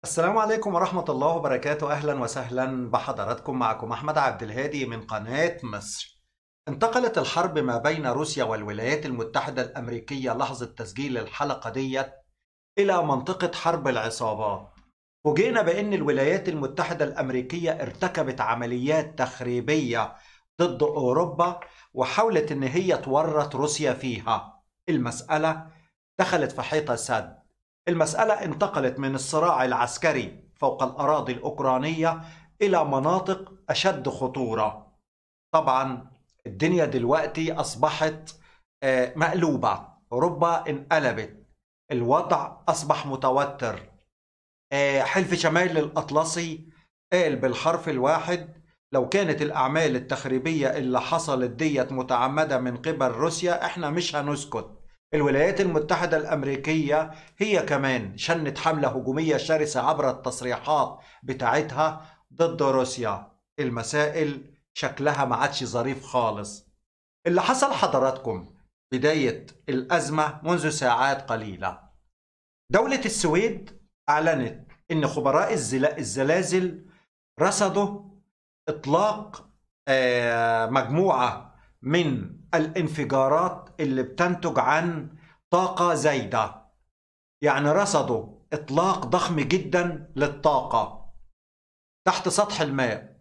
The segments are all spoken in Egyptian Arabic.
السلام عليكم ورحمة الله وبركاته أهلا وسهلا بحضراتكم معكم أحمد عبد الهادي من قناة مصر انتقلت الحرب ما بين روسيا والولايات المتحدة الأمريكية لحظة تسجيل الحلقة ديت إلى منطقة حرب العصابات فوجئنا بأن الولايات المتحدة الأمريكية ارتكبت عمليات تخريبية ضد أوروبا وحاولت أن هي تورط روسيا فيها المسألة دخلت في حيطة سد المسألة انتقلت من الصراع العسكري فوق الأراضي الأوكرانية إلى مناطق أشد خطورة طبعا الدنيا دلوقتي أصبحت مقلوبة أوروبا انقلبت الوضع أصبح متوتر حلف شمال الأطلسي قال بالحرف الواحد لو كانت الأعمال التخريبية اللي حصلت ديت متعمدة من قبل روسيا احنا مش هنسكت الولايات المتحدة الأمريكية هي كمان شنت حملة هجومية شرسة عبر التصريحات بتاعتها ضد روسيا المسائل شكلها ما عادش ظريف خالص اللي حصل حضراتكم بداية الأزمة منذ ساعات قليلة دولة السويد أعلنت إن خبراء الزلازل رصدوا إطلاق مجموعة من الانفجارات اللي بتنتج عن طاقة زايدة يعني رصدوا إطلاق ضخم جدا للطاقة تحت سطح الماء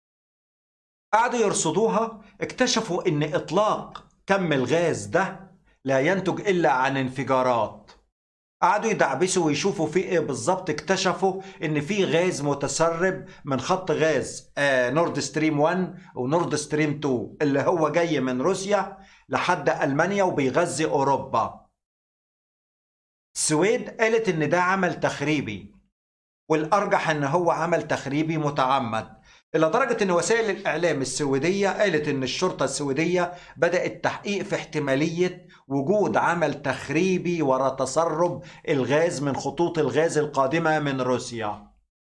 قعدوا يرصدوها اكتشفوا ان اطلاق كم الغاز ده لا ينتج الا عن انفجارات قعدوا يدعبسوا ويشوفوا في ايه بالظبط اكتشفوا ان في غاز متسرب من خط غاز آه نورد ستريم 1 ونورد ستريم 2 اللي هو جاي من روسيا لحد المانيا وبيغذي اوروبا السويد قالت ان ده عمل تخريبي والارجح ان هو عمل تخريبي متعمد الى درجه ان وسائل الاعلام السويديه قالت ان الشرطه السويديه بدات تحقيق في احتماليه وجود عمل تخريبي وراء تسرب الغاز من خطوط الغاز القادمه من روسيا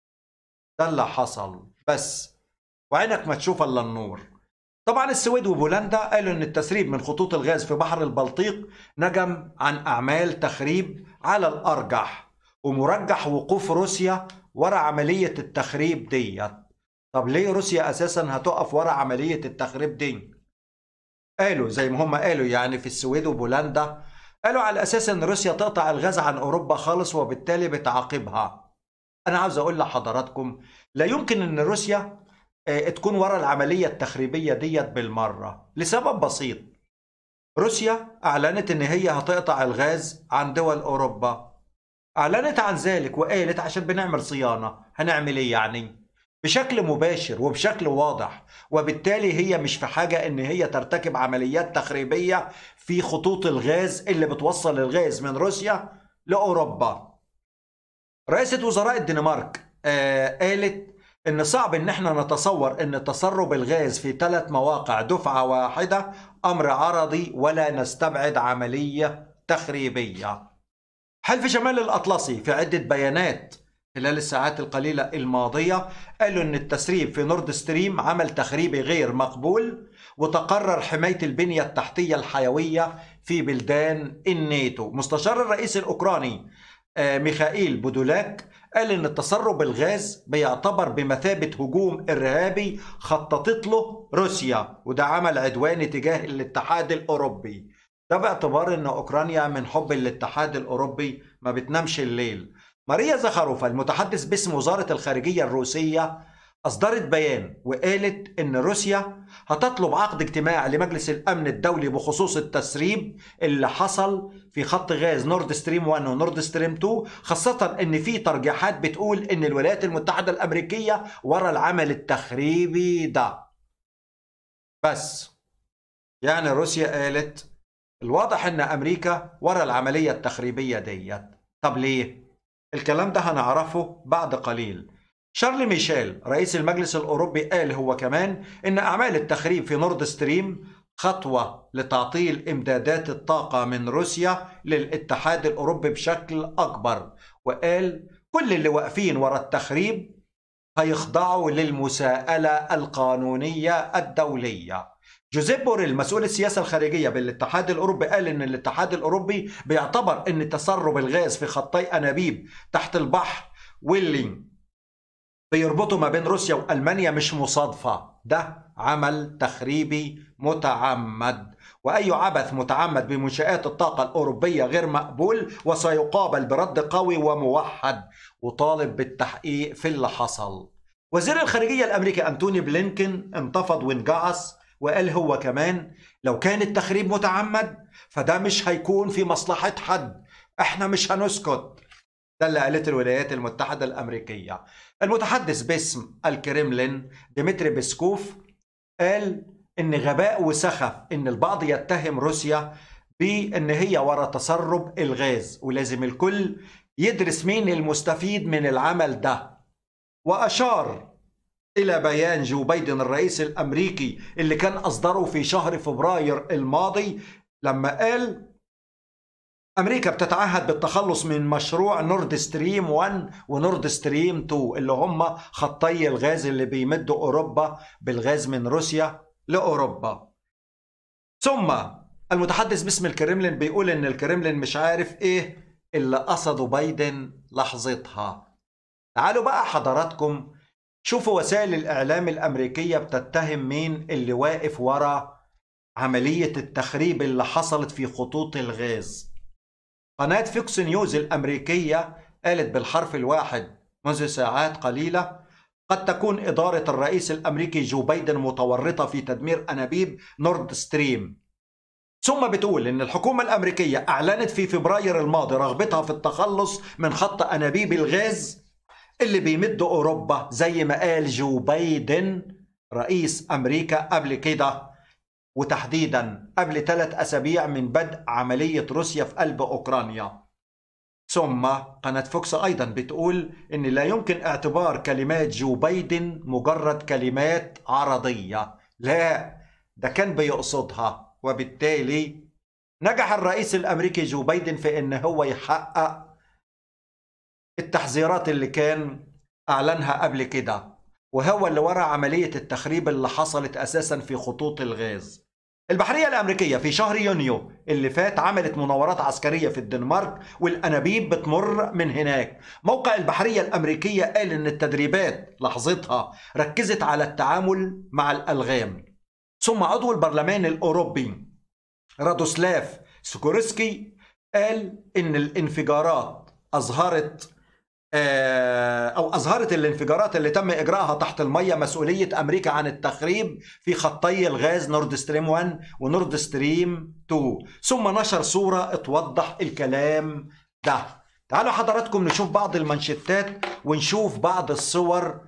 ده اللي حصل بس وعينك ما تشوف الا النور طبعا السويد وبولندا قالوا ان التسريب من خطوط الغاز في بحر البلطيق نجم عن اعمال تخريب على الارجح ومرجح وقوف روسيا ورا عمليه التخريب ديت طب ليه روسيا اساسا هتقف ورا عمليه التخريب دي قالوا زي ما هم قالوا يعني في السويد وبولندا قالوا على اساس ان روسيا تقطع الغاز عن اوروبا خالص وبالتالي بتعاقبها انا عاوز اقول لحضراتكم لا يمكن ان روسيا تكون ورا العمليه التخريبيه ديت بالمره لسبب بسيط روسيا اعلنت ان هي هتقطع الغاز عن دول اوروبا اعلنت عن ذلك وقالت عشان بنعمل صيانه هنعمل ايه يعني بشكل مباشر وبشكل واضح وبالتالي هي مش في حاجة ان هي ترتكب عمليات تخريبية في خطوط الغاز اللي بتوصل الغاز من روسيا لأوروبا رئيسة وزراء الدنمارك آه قالت ان صعب ان احنا نتصور ان تسرب الغاز في ثلاث مواقع دفعة واحدة امر عرضي ولا نستبعد عملية تخريبية حلف شمال الأطلسي في عدة بيانات خلال الساعات القليلة الماضية قالوا أن التسريب في نورد ستريم عمل تخريبي غير مقبول وتقرر حماية البنية التحتية الحيوية في بلدان الناتو مستشار الرئيس الأوكراني ميخائيل بودولاك قال ان تسرب الغاز بيعتبر بمثابة هجوم إرهابي خططت له روسيا وده عمل عدواني تجاه الاتحاد الأوروبي ده باعتبار ان أوكرانيا من حب الاتحاد الأوروبي ما بتنامش الليل ماريا زخاروفا المتحدث باسم وزارة الخارجية الروسية أصدرت بيان وقالت إن روسيا هتطلب عقد اجتماع لمجلس الأمن الدولي بخصوص التسريب اللي حصل في خط غاز نورد ستريم 1 ونورد ستريم 2 خاصة إن في ترجيحات بتقول إن الولايات المتحدة الأمريكية ورا العمل التخريبي ده بس يعني روسيا قالت الواضح إن أمريكا ورا العملية التخريبية ديت طب ليه؟ الكلام ده هنعرفه بعد قليل شارل ميشيل رئيس المجلس الأوروبي قال هو كمان إن أعمال التخريب في نورد ستريم خطوة لتعطيل إمدادات الطاقة من روسيا للاتحاد الأوروبي بشكل أكبر وقال كل اللي واقفين ورا التخريب هيخضعوا للمساءلة القانونية الدولية جوزيب بوريل مسؤول السياسة الخارجية بالاتحاد الأوروبي قال إن الاتحاد الأوروبي بيعتبر إن تسرب الغاز في خطي أنابيب تحت البحر واللي بيربطوا ما بين روسيا والمانيا مش مصادفه ده عمل تخريبي متعمد واي عبث متعمد بمنشات الطاقه الاوروبيه غير مقبول وسيقابل برد قوي وموحد وطالب بالتحقيق في اللي حصل وزير الخارجيه الامريكي انتوني بلينكن انتفض وانجعص وقال هو كمان لو كان التخريب متعمد فده مش هيكون في مصلحه حد احنا مش هنسكت ده اللي قالته الولايات المتحدة الأمريكية المتحدث باسم الكريملين ديمتري بيسكوف قال إن غباء وسخف إن البعض يتهم روسيا بإن هي ورا تسرب الغاز ولازم الكل يدرس مين المستفيد من العمل ده وأشار إلى بيان جو بايدن الرئيس الأمريكي اللي كان أصدره في شهر فبراير الماضي لما قال امريكا بتتعهد بالتخلص من مشروع نورد ستريم 1 ونورد ستريم 2 اللي هم خطي الغاز اللي بيمدوا اوروبا بالغاز من روسيا لاوروبا ثم المتحدث باسم الكرملين بيقول ان الكرملين مش عارف ايه اللي قصده بايدن لحظتها تعالوا بقى حضراتكم شوفوا وسائل الاعلام الامريكيه بتتهم مين اللي واقف ورا عمليه التخريب اللي حصلت في خطوط الغاز قناة فوكس نيوز الأمريكية قالت بالحرف الواحد منذ ساعات قليلة قد تكون إدارة الرئيس الأمريكي جو بايدن متورطة في تدمير أنابيب نورد ستريم ثم بتقول إن الحكومة الأمريكية أعلنت في فبراير الماضي رغبتها في التخلص من خط أنابيب الغاز اللي بيمد أوروبا زي ما قال جو بايدن رئيس أمريكا قبل كده وتحديدا قبل ثلاث أسابيع من بدء عملية روسيا في قلب أوكرانيا ثم قناة فوكس أيضا بتقول إن لا يمكن اعتبار كلمات جو بايدن مجرد كلمات عرضية لا ده كان بيقصدها وبالتالي نجح الرئيس الأمريكي جو بايدن في إن هو يحقق التحذيرات اللي كان أعلنها قبل كده وهو اللي ورا عملية التخريب اللي حصلت أساسا في خطوط الغاز البحرية الأمريكية في شهر يونيو اللي فات عملت مناورات عسكرية في الدنمارك والأنابيب بتمر من هناك موقع البحرية الأمريكية قال إن التدريبات لحظتها ركزت على التعامل مع الألغام ثم عضو البرلمان الأوروبي رادوسلاف سكورسكي قال إن الانفجارات أظهرت آه، او اظهرت الانفجارات اللي تم اجراءها تحت الميه مسؤوليه امريكا عن التخريب في خطي الغاز نورد ستريم 1 ونورد ستريم 2 ثم نشر صوره توضح الكلام ده تعالوا حضراتكم نشوف بعض المانشيتات ونشوف بعض الصور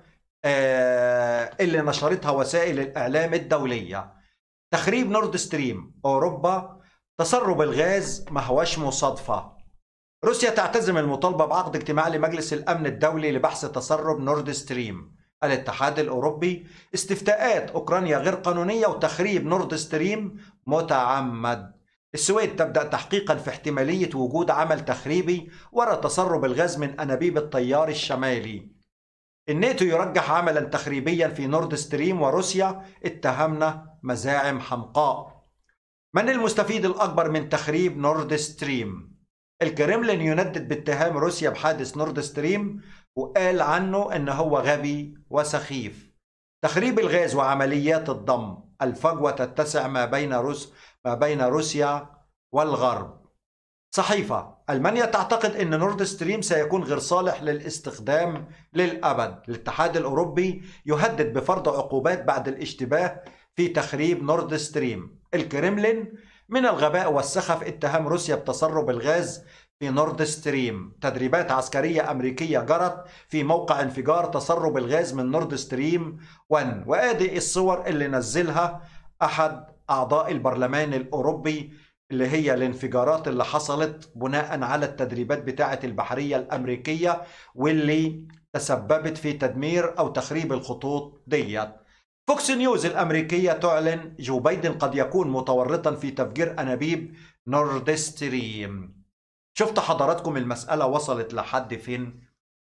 آه، اللي نشرتها وسائل الاعلام الدوليه تخريب نورد ستريم اوروبا تسرب الغاز ما هوش مصادفه روسيا تعتزم المطالبة بعقد اجتماع لمجلس الأمن الدولي لبحث تسرب نورد ستريم الاتحاد الأوروبي استفتاءات أوكرانيا غير قانونية وتخريب نورد ستريم متعمد السويد تبدأ تحقيقا في احتمالية وجود عمل تخريبي وراء تسرب الغاز من أنابيب التيار الشمالي الناتو يرجح عملا تخريبيا في نورد ستريم وروسيا اتهمنا مزاعم حمقاء من المستفيد الأكبر من تخريب نورد ستريم؟ الكرملين يندد باتهام روسيا بحادث نورد ستريم وقال عنه ان هو غبي وسخيف تخريب الغاز وعمليات الضم الفجوة تتسع ما بين روس ما بين روسيا والغرب صحيفة ألمانيا تعتقد أن نورد ستريم سيكون غير صالح للاستخدام للأبد الاتحاد الأوروبي يهدد بفرض عقوبات بعد الاشتباه في تخريب نورد ستريم الكرملين من الغباء والسخف اتهام روسيا بتسرب الغاز في نورد ستريم تدريبات عسكرية أمريكية جرت في موقع انفجار تسرب الغاز من نورد ستريم 1 وآدي الصور اللي نزلها أحد أعضاء البرلمان الأوروبي اللي هي الانفجارات اللي حصلت بناء على التدريبات بتاعة البحرية الأمريكية واللي تسببت في تدمير أو تخريب الخطوط ديت فوكس نيوز الأمريكية تعلن جو بايدن قد يكون متورطا في تفجير أنابيب نورد ستريم شفت حضراتكم المسألة وصلت لحد فين؟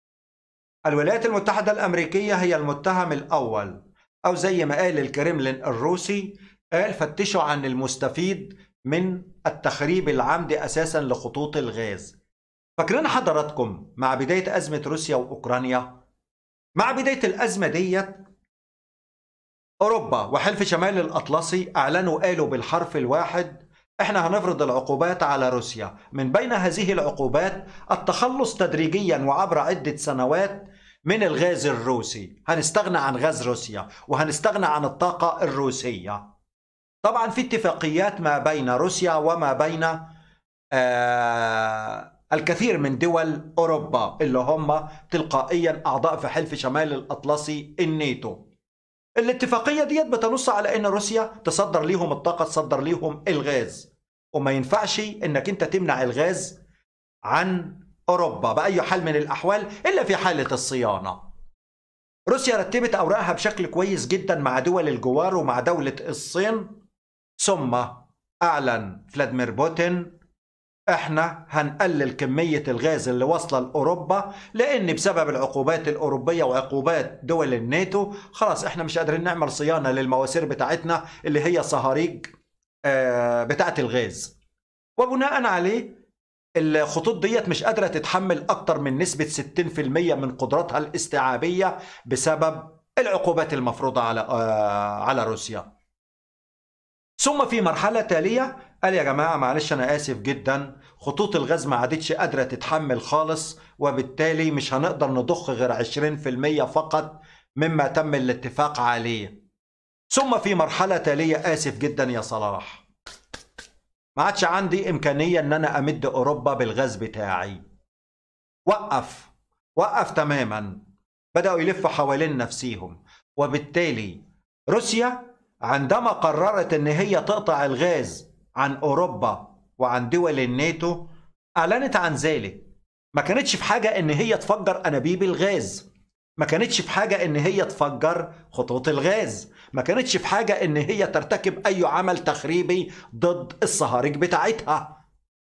الولايات المتحدة الأمريكية هي المتهم الأول أو زي ما قال الكرملين الروسي قال فتشوا عن المستفيد من التخريب العمدي أساسا لخطوط الغاز فاكرين حضراتكم مع بداية أزمة روسيا وأوكرانيا مع بداية الأزمة ديت أوروبا وحلف شمال الأطلسي أعلنوا قالوا بالحرف الواحد احنا هنفرض العقوبات على روسيا من بين هذه العقوبات التخلص تدريجيا وعبر عدة سنوات من الغاز الروسي هنستغنى عن غاز روسيا وهنستغنى عن الطاقة الروسية طبعا في اتفاقيات ما بين روسيا وما بين آه الكثير من دول أوروبا اللي هم تلقائيا أعضاء في حلف شمال الأطلسي الناتو الاتفاقية ديت بتنص على أن روسيا تصدر ليهم الطاقة تصدر ليهم الغاز وما ينفعش أنك أنت تمنع الغاز عن أوروبا بأي حال من الأحوال إلا في حالة الصيانة روسيا رتبت أوراقها بشكل كويس جدا مع دول الجوار ومع دولة الصين ثم أعلن فلاديمير بوتين احنا هنقلل كمية الغاز اللي واصلة لأوروبا لأن بسبب العقوبات الأوروبية وعقوبات دول الناتو خلاص احنا مش قادرين نعمل صيانة للمواسير بتاعتنا اللي هي صهاريج آه، بتاعت الغاز وبناء عليه الخطوط ديت مش قادرة تتحمل أكتر من نسبة 60% من قدراتها الاستيعابية بسبب العقوبات المفروضة على آه، على روسيا ثم في مرحلة تالية قال يا جماعة معلش أنا آسف جدا خطوط الغاز ما عادتش قادرة تتحمل خالص وبالتالي مش هنقدر نضخ غير 20% فقط مما تم الاتفاق عليه ثم في مرحلة تالية آسف جدا يا صلاح ما عادش عندي إمكانية إن أنا أمد أوروبا بالغاز بتاعي وقف وقف تماما بدأوا يلفوا حوالين نفسيهم وبالتالي روسيا عندما قررت ان هي تقطع الغاز عن اوروبا وعن دول الناتو اعلنت عن ذلك ما كانتش في حاجه ان هي تفجر انابيب الغاز ما كانتش في حاجه ان هي تفجر خطوط الغاز ما كانتش في حاجه ان هي ترتكب اي عمل تخريبي ضد الصهاريج بتاعتها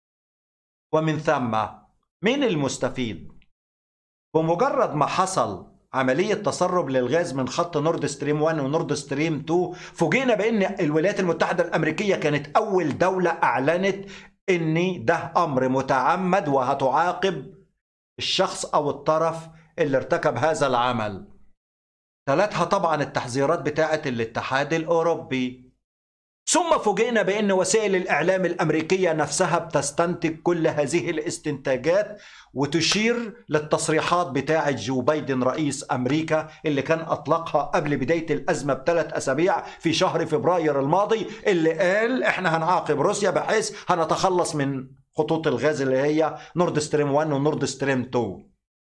ومن ثم مين المستفيد بمجرد ما حصل عملية تسرب للغاز من خط نورد ستريم 1 ونورد ستريم 2 فوجئنا بأن الولايات المتحدة الأمريكية كانت أول دولة أعلنت أن ده أمر متعمد وهتعاقب الشخص أو الطرف اللي ارتكب هذا العمل ثلاثها طبعا التحذيرات بتاعة الاتحاد الأوروبي ثم فوجئنا بأن وسائل الإعلام الأمريكية نفسها بتستنتج كل هذه الاستنتاجات وتشير للتصريحات بتاعة جو بايدن رئيس أمريكا اللي كان أطلقها قبل بداية الأزمة بثلاث أسابيع في شهر فبراير الماضي اللي قال إحنا هنعاقب روسيا بحيث هنتخلص من خطوط الغاز اللي هي نورد ستريم 1 ونورد ستريم 2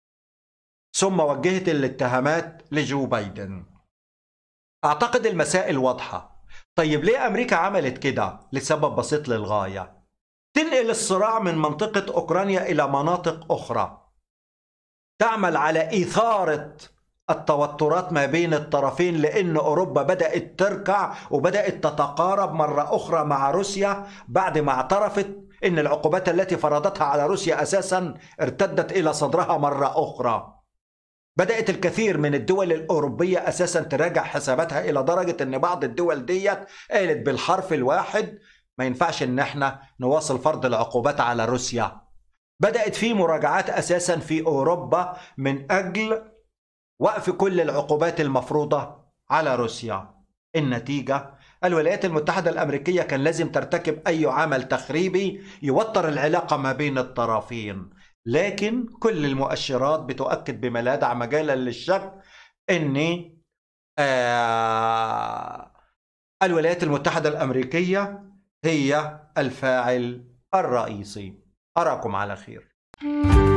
ثم وجهت الاتهامات لجو بايدن أعتقد المسائل واضحة طيب ليه امريكا عملت كده لسبب بسيط للغايه تنقل الصراع من منطقه اوكرانيا الى مناطق اخرى تعمل على اثاره التوترات ما بين الطرفين لان اوروبا بدات تركع وبدات تتقارب مره اخرى مع روسيا بعد ما اعترفت ان العقوبات التي فرضتها على روسيا اساسا ارتدت الى صدرها مره اخرى بدأت الكثير من الدول الأوروبية أساسا تراجع حساباتها إلى درجة أن بعض الدول ديت قالت بالحرف الواحد ما ينفعش أن احنا نواصل فرض العقوبات على روسيا بدأت في مراجعات أساسا في أوروبا من أجل وقف كل العقوبات المفروضة على روسيا النتيجة الولايات المتحدة الأمريكية كان لازم ترتكب أي عمل تخريبي يوتر العلاقة ما بين الطرفين لكن كل المؤشرات بتؤكد بما لا يدع مجالا للشك ان آه الولايات المتحدة الأمريكية هي الفاعل الرئيسي أراكم على خير